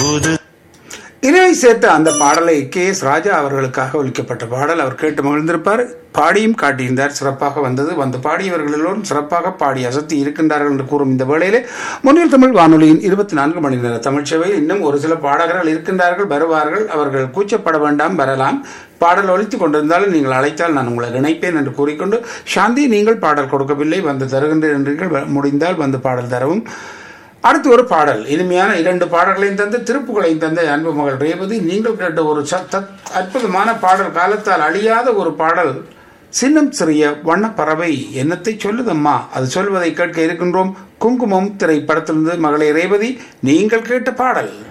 போது இணையை சேர்த்த அந்த பாடலை கே எஸ் ராஜா அவர்களுக்காக ஒலிக்கப்பட்ட பாடல் அவர் கேட்டு மகிழ்ந்திருப்பார் பாடியும் காட்டியிருந்தார் சிறப்பாக வந்தது வந்து பாடியவர்கள் எல்லோரும் சிறப்பாக பாடி அசத்தி இருக்கின்றார்கள் என்று கூறும் இந்த வேளையிலே முன்னில் தமிழ் வானொலியின் இருபத்தி நான்கு மணி நேர தமிழ் சேவையில் இன்னும் ஒரு சில பாடகர்கள் இருக்கின்றார்கள் வருவார்கள் அவர்கள் கூச்சப்பட வேண்டாம் வரலாம் பாடல் ஒலித்துக் கொண்டிருந்தாலும் நீங்கள் அழைத்தால் நான் உங்களை இணைப்பேன் என்று கூறிக்கொண்டு சாந்தி நீங்கள் பாடல் கொடுக்கவில்லை வந்து தருகின்றேன் என்றீர்கள் வ- முடிந்தால் வந்து பாடல் தரவும் அடுத்து ஒரு பாடல் இனிமையான இரண்டு பாடல்களையும் தந்து திருப்புகளையும் தந்த அன்பு மகள் ரேவதி நீங்கள் கேட்ட ஒரு ச- தத்- அற்புதமான பாடல் காலத்தால் அழியாத ஒரு பாடல் சின்னம் சிறிய வண்ணப்பறவை என்னத்தை சொல்லுதம்மா அது சொல்வதை கேட்க இருக்கின்றோம் குங்குமம் திரைப்படத்திலிருந்து மகளை ரேவதி நீங்கள் கேட்ட பாடல்